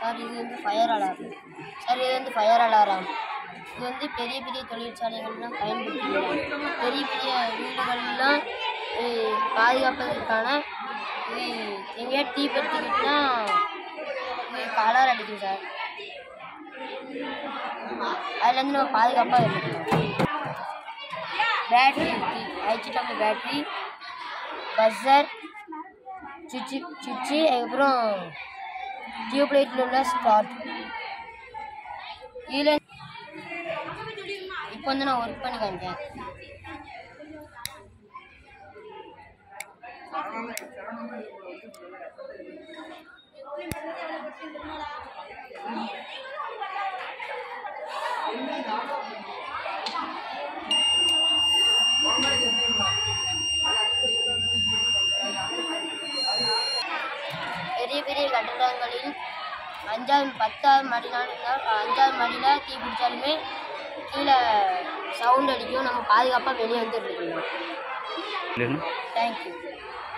sir இது வந்து fire alarm sir இது வந்து ஃபயர் அலாரம் இது வந்து பெரிய பெரிய தொழிற்சாலைகள்லாம் பயன்படுத்திக்கலாம் பெரிய பெரிய வீடுகள்லாம் அஹ், பாதுகாப்பதற்கான இது எங்கேயா தீ பற்றிக்கிட்டுனா இது கலர் அடிக்கும் சார் அதுலேருந்து நம்ம பாதுகாப்பாக இருக்கணும் பேட்ரி இருக்குது ஹெச்டபிள்யூ பேட்ரி பஸ்ஸர் சுவிட்சு சுவிட்சு அதுக்கப்புறம் டியூப் லைட்டில் உள்ள ஸ்டார்ட் இதில் இப்போ வந்து நான் ஒர்க் பண்ணி காமிச்சேன் பெரிய பெரிய கட்டடங்களில் அஞ்சாவது பத்தாவது மாடினாலும் இருந்தால் அஞ்சாவது மாடியில் தீ பிடிச்சாலுமே கீழே சவுண்ட் அடிக்கும் நம்ம பாதுகாப்பாக வெளியே வந்துட்டு இருக்கணும் இல்லைன்னா தேங்க்யூ